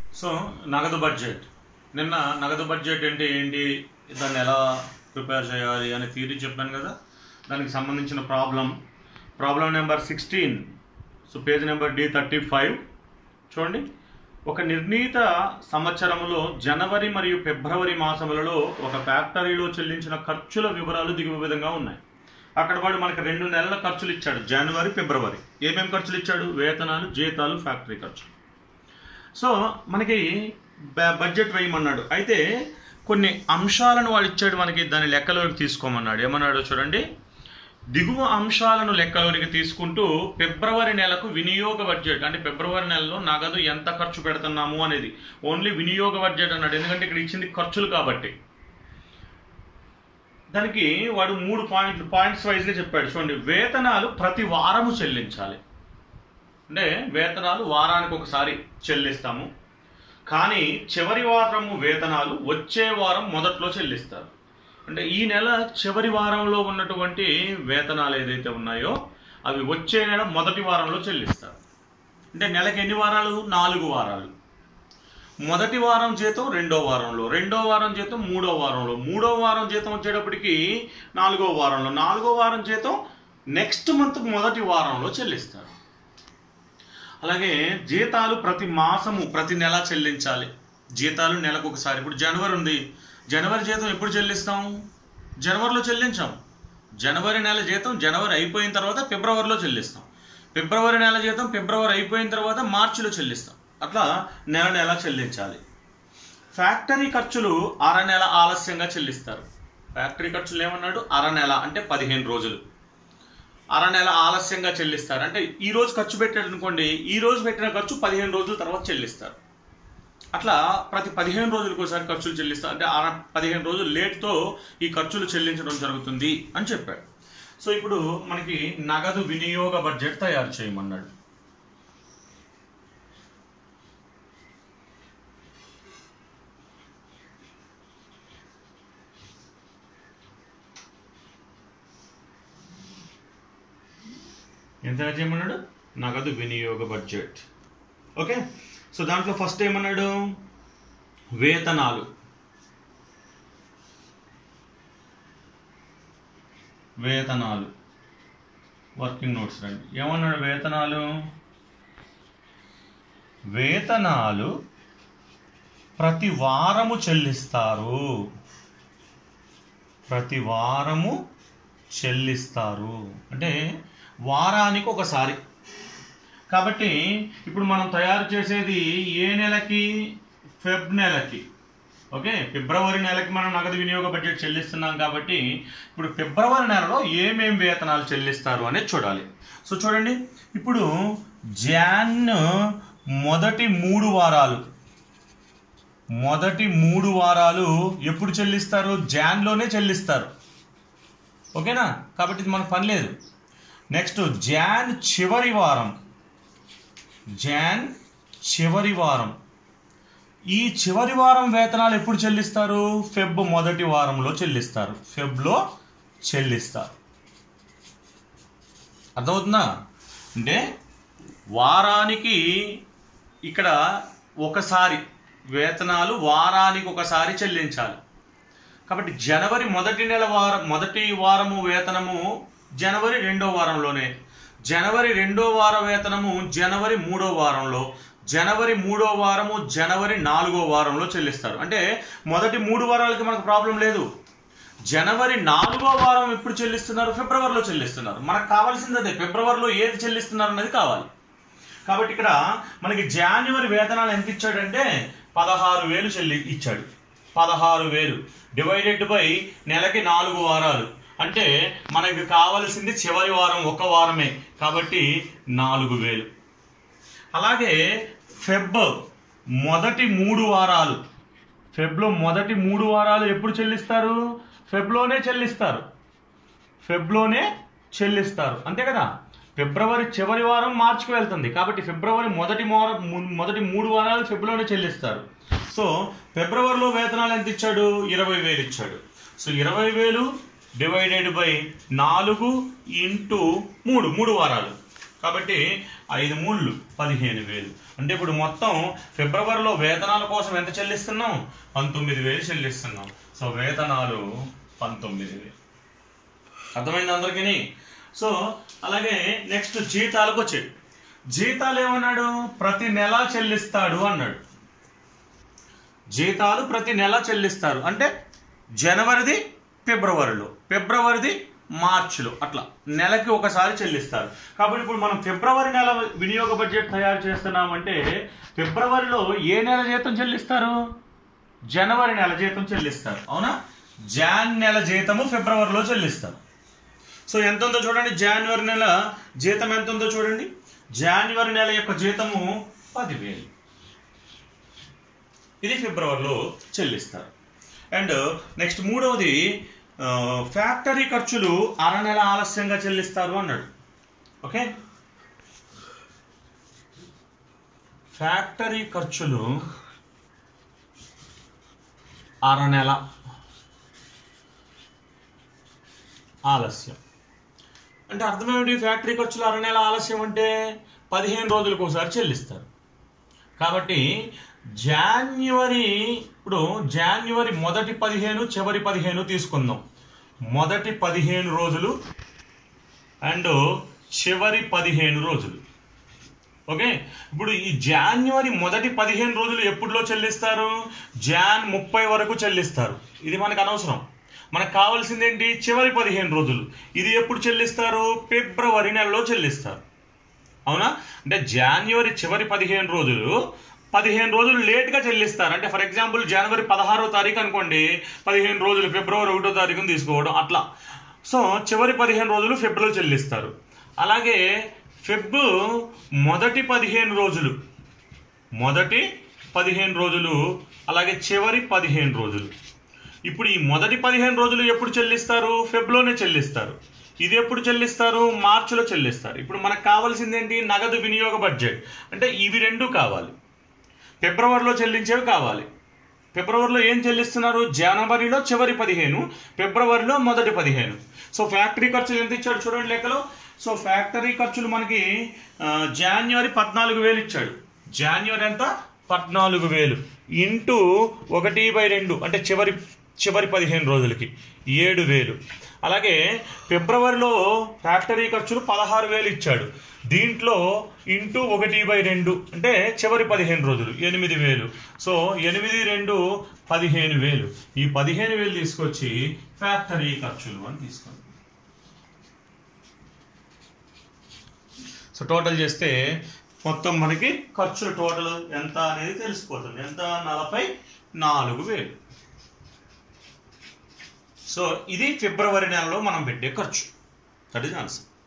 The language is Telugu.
సో నగదు బడ్జెట్ నిన్న నగదు బడ్జెట్ అంటే ఏంటి దాన్ని ఎలా ప్రిపేర్ చేయాలి అనే థియరీ చెప్పాను కదా దానికి సంబంధించిన problem problem number sixteen so page number D thirty five చూడండి ఒక నిర్ణీత సంవత్సరములో జనవరి మరియు ఫిబ్రవరి మాసములలో ఒక ఫ్యాక్టరీలో చెల్లించిన ఖర్చుల వివరాలు దిగువ విధంగా ఉన్నాయి అక్కడ వాడు మనకి రెండు నెలల ఖర్చులు ఇచ్చాడు జనవరి ఫిబ్రవరి ఏమేమి ఖర్చులు ఇచ్చాడు వేతనాలు జీతాలు ఫ్యాక్టరీ ఖర్చులు సో మనకి బ- బడ్జెట్ వేయమన్నాడు అయితే కొన్ని అంశాలను వాడు ఇచ్చాడు మనకి దాని లెక్కలోకి తీసుకోమన్నాడు ఏమన్నాడో చూడండి దిగువ అంశాలను లెక్కలోనికి తీసుకుంటూ ఫిబ్రవరి నెలకు వినియోగ బడ్జెట్ అంటే ఫిబ్రవరి నెలలో నగదు ఎంత ఖర్చు పెడుతున్నాము అనేది ఓన్లీ వినియోగ బడ్జెట్ అన్నాడు ఎందుకంటే ఇక్కడ ఇచ్చింది ఖర్చులు కాబట్టి దానికి వాడు మూడు పాయింట్లు పాయింట్స్ వైజ్గా చెప్పాడు చూడండి వేతనాలు ప్రతి వారము చెల్లించాలి అంటే వేతనాలు వారానికి ఒకసారి చెల్లిస్తాము కానీ చివరి వారము వేతనాలు వచ్చే వారం మొదట్లో చెల్లిస్తారు అంటే ఈ నెల చివరి వారంలో ఉన్నటువంటి వేతనాలు ఏదైతే ఉన్నాయో అవి వచ్చే నెల మొదటి వారంలో చెల్లిస్తారు అంటే నెలకి ఎన్ని వారాలు నాలుగు వారాలు మొదటి వారం జీతం రెండో వారంలో రెండో వారం జీతం మూడో వారంలో మూడో వారం జీతం వచ్చేటప్పటికి నాలుగో వారంలో నాలుగో వారం జీతం నెక్స్ట్ మంత్ మొదటి వారంలో చెల్లిస్తారు అలాగే జీతాలు ప్రతి మాసము ప్రతి నెల చెల్లించాలి జీతాలు నెలకు ఒకసారి ఇప్పుడు జనవరి ఉంది జనవరి జీతం ఎప్పుడు చెల్లిస్తాం జనవరిలో చెల్లించాం జనవరి నెల జీతం జనవరి అయిపోయిన తర్వాత ఫిబ్రవరిలో చెల్లిస్తాం ఫిబ్రవరి నెల జీతం ఫిబ్రవరి అయిపోయిన తర్వాత మార్చిలో చెల్లిస్తాం అట్లా నెల నెల చెల్లించాలి ఫ్యాక్టరీ ఖర్చులు అర నెల ఆలస్యంగా చెల్లిస్తారు ఫ్యాక్టరీ ఖర్చులు ఏమన్నాడు అర నెల అంటే పదిహేను రోజులు అర నెల ఆలస్యంగా చెల్లిస్తారు అంటే ఈ రోజు ఖర్చు పెట్టాడు అనుకోండి ఈ రోజు పెట్టిన ఖర్చు పదిహేను రోజుల తర్వాత చెల్లిస్తారు అట్లా ప్రతి పదిహేను రోజులకు ఒకసారి ఖర్చులు చెల్లిస్తారు అంటే అర పదిహేను రోజులు లేట్తో ఈ ఖర్చులు చెల్లించడం జరుగుతుంది అని చెప్పాడు సో ఇప్పుడు మనకి నగదు వినియోగ బడ్జెట్ తయారు చేయమన్నాడు ఎంత తయారు చేయమన్నాడు నగదు వినియోగ బడ్జెట్ ఓకే సో దాంట్లో ఫస్ట్ ఏమన్నాడు వేతనాలు వేతనాలు వర్కింగ్ నోట్స్ రండి ఏమన్నాడు వేతనాలు వేతనాలు ప్రతి వారము చెల్లిస్తారు ప్రతి వారము చెల్లిస్తారు అంటే వారానికి ఒకసారి కాబట్టి ఇప్పుడు మనం తయారు చేసేది ఏ నెలకి ఫెబ్ నెలకి ఓకే ఫిబ్రవరి నెలకి మనం నగదు వినియోగ బడ్జెట్ చెల్లిస్తున్నాం కాబట్టి ఇప్పుడు ఫిబ్రవరి నెలలో ఏమేం వేతనాలు చెల్లిస్తారు అనేది చూడాలి సో చూడండి ఇప్పుడు జాన్ మొదటి మూడు వారాలు మొదటి మూడు వారాలు ఎప్పుడు చెల్లిస్తారు జాన్లోనే చెల్లిస్తారు ఓకేనా కాబట్టి ఇది మనకు పని లేదు నెక్స్ట్ జాన్ చివరి వారం జాన్ చివరి వారం ఈ చివరి వారం వేతనాలు ఎప్పుడు చెల్లిస్తారు ఫెబ్ మొదటి వారంలో చెల్లిస్తారు ఫెబ్లో చెల్లిస్తారు అర్థమవుతుందా అంటే వారానికి ఇక్కడ ఒకసారి వేతనాలు వారానికి ఒకసారి చెల్లించాలి కాబట్టి జనవరి మొదటి నెల వారం మొదటి వారము వేతనము జనవరి రెండో వారంలోనే జనవరి రెండో వార వేతనము జనవరి మూడో వారంలో జనవరి మూడో వారము జనవరి నాలుగో వారంలో చెల్లిస్తారు అంటే మొదటి మూడు వారాలకి మనకు ప్రాబ్లం లేదు జనవరి నాలుగో వారం ఎప్పుడు చెల్లిస్తున్నారు ఫిబ్రవరిలో చెల్లిస్తున్నారు మనకు కావాల్సింది అదే ఫిబ్రవరిలో ఏది చెల్లిస్తున్నారు అనేది కావాలి కాబట్టి ఇక్కడ మనకి జాన్యువరి వేతనాలు ఎంత ఇచ్చాడంటే పదహారు వేలు చెల్లి ఇచ్చాడు పదహారు వేలు డివైడెడ్ బై నెలకి నాలుగు వారాలు అంటే మనకి కావలసింది చివరి వారం ఒక వారమే కాబట్టి నాలుగు వేలు అలాగే ఫెబ్ మొదటి మూడు వారాలు ఫెబ్లో మొదటి మూడు వారాలు ఎప్పుడు చెల్లిస్తారు ఫెబ్లోనే చెల్లిస్తారు ఫెబ్లోనే చెల్లిస్తారు అంతే కదా ఫిబ్రవరి చివరి వారం మార్చికి వెళ్తుంది కాబట్టి ఫిబ్రవరి మొదటి వారం ము- మొదటి మూడు వారాలు ఫిబ్రవరిలోనే చెల్లిస్తారు సో ఫిబ్రవరిలో వేతనాలు ఎంత ఇచ్చాడు ఇరవై వేలు ఇచ్చాడు సో ఇరవై వేలు డివైడెడ్ బై నాలుగు ఇంటూ మూడు మూడు వారాలు కాబట్టి ఐదు మూళ్ళు పదిహేను వేలు అంటే ఇప్పుడు మొత్తం ఫిబ్రవరిలో వేతనాల కోసం ఎంత చెల్లిస్తున్నాం పంతొమ్మిది వేలు చెల్లిస్తున్నాం సో వేతనాలు పంతొమ్మిది వేలు అర్థమైంది అందరికీ సో అలాగే నెక్స్ట్ జీతాలకు వచ్చేది జీతాలు ఏమన్నాడు ప్రతి నెల చెల్లిస్తాడు అన్నాడు జీతాలు ప్రతి నెల చెల్లిస్తారు అంటే జనవరిది ఫిబ్రవరిలో ఫిబ్రవరిది మార్చిలో అట్లా నెలకి ఒకసారి చెల్లిస్తారు కాబట్టి ఇప్పుడు మనం ఫిబ్రవరి నెల వినియోగ బడ్జెట్ తయారు చేస్తున్నామంటే ఫిబ్రవరిలో ఏ నెల జీతం చెల్లిస్తారు జనవరి నెల జీతం చెల్లిస్తారు అవునా జాన్ నెల జీతము ఫిబ్రవరిలో చెల్లిస్తారు సో ఎంత ఉందో చూడండి జనవరి నెల జీతం ఎంత ఉందో చూడండి జనవరి నెల యొక్క జీతము పదివేలు ఇది ఫిబ్రవరిలో చెల్లిస్తారు అండ్ నెక్స్ట్ మూడవది ఆ, ఫ్యాక్టరీ ఖర్చులు అర నెల ఆలస్యంగా చెల్లిస్తారు అన్నాడు ఓకే ఫ్యాక్టరీ ఖర్చులు అర నెల ఆలస్యం అంటే అర్థమేమిటి ఫ్యాక్టరీ ఖర్చులు అర నెల ఆలస్యం అంటే పదిహేను రోజులకు ఒకసారి చెల్లిస్తారు కాబట్టి జాన్యువరి ఇప్పుడు జాన్యువరి మొదటి పదిహేను చివరి పదిహేను తీసుకుందాం మొదటి పదిహేను రోజులు అండ్ చివరి పదిహేను రోజులు ఓకే ఇప్పుడు ఈ జాన్యువరి మొదటి పదిహేను రోజులు ఎప్పుడులో చెల్లిస్తారు జాన్ ముప్పై వరకు చెల్లిస్తారు ఇది మనకు అనవసరం మనకు కావాల్సింది ఏంటి చివరి పదిహేను రోజులు ఇది ఎప్పుడు చెల్లిస్తారు ఫిబ్రవరి నెలలో చెల్లిస్తారు అవునా అంటే జాన్యువరి చివరి పదిహేను రోజులు పదిహేను రోజులు లేట్గా చెల్లిస్తారు అంటే ఫర్ ఎగ్జాంపుల్ జనవరి పదహారో తారీఖు అనుకోండి పదిహేను రోజులు ఫిబ్రవరి ఒకటో తారీఖుని తీసుకోవడం అట్లా సో చివరి పదిహేను రోజులు ఫిబ్రవరి చెల్లిస్తారు అలాగే ఫిబ్ మొదటి పదిహేను రోజులు మొదటి పదిహేను రోజులు అలాగే చివరి పదిహేను రోజులు ఇప్పుడు ఈ మొదటి పదిహేను రోజులు ఎప్పుడు చెల్లిస్తారు ఫెబ్లోనే చెల్లిస్తారు ఇది ఎప్పుడు చెల్లిస్తారు మార్చిలో చెల్లిస్తారు ఇప్పుడు మనకు కావాల్సింది ఏంటి నగదు వినియోగ బడ్జెట్ అంటే ఇవి రెండు కావాలి ఫిబ్రవరిలో చెల్లించేవి కావాలి ఫిబ్రవరిలో ఏం చెల్లిస్తున్నారు జనవరిలో చివరి పదిహేను ఫిబ్రవరిలో మొదటి పదిహేను సో ఫ్యాక్టరీ ఖర్చులు ఎంత ఇచ్చాడు చూడండి లెక్కలో సో ఫ్యాక్టరీ ఖర్చులు మనకి ఆ, జాన్యువరి పద్నాలుగు వేలు ఇచ్చాడు జాన్యువరి ఎంత పద్నాలుగు వేలు ఇంటూ ఒకటి బై రెండు అంటే చివరి చివరి పదిహేను రోజులకి ఏడు వేలు అలాగే ఫిబ్రవరిలో ఫ్యాక్టరీ ఖర్చులు పదహారు వేలు ఇచ్చాడు దీంట్లో ఇంటూ ఒకటి బై రెండు అంటే చివరి పదిహేను రోజులు ఎనిమిది వేలు సో ఎనిమిది రెండు పదిహేను వేలు ఈ పదిహేను వేలు తీసుకొచ్చి ఫ్యాక్టరీ ఖర్చులు అని తీసుకోండి సో టోటల్ చేస్తే మొత్తం మనకి ఖర్చుల టోటల్ ఎంత అనేది తెలిసిపోతుంది ఎంత నలభై నాలుగు వేలు సో ఇది ఫిబ్రవరి నెలలో మనం పెట్టే ఖర్చు దట్ ఈస్ ఆన్సర్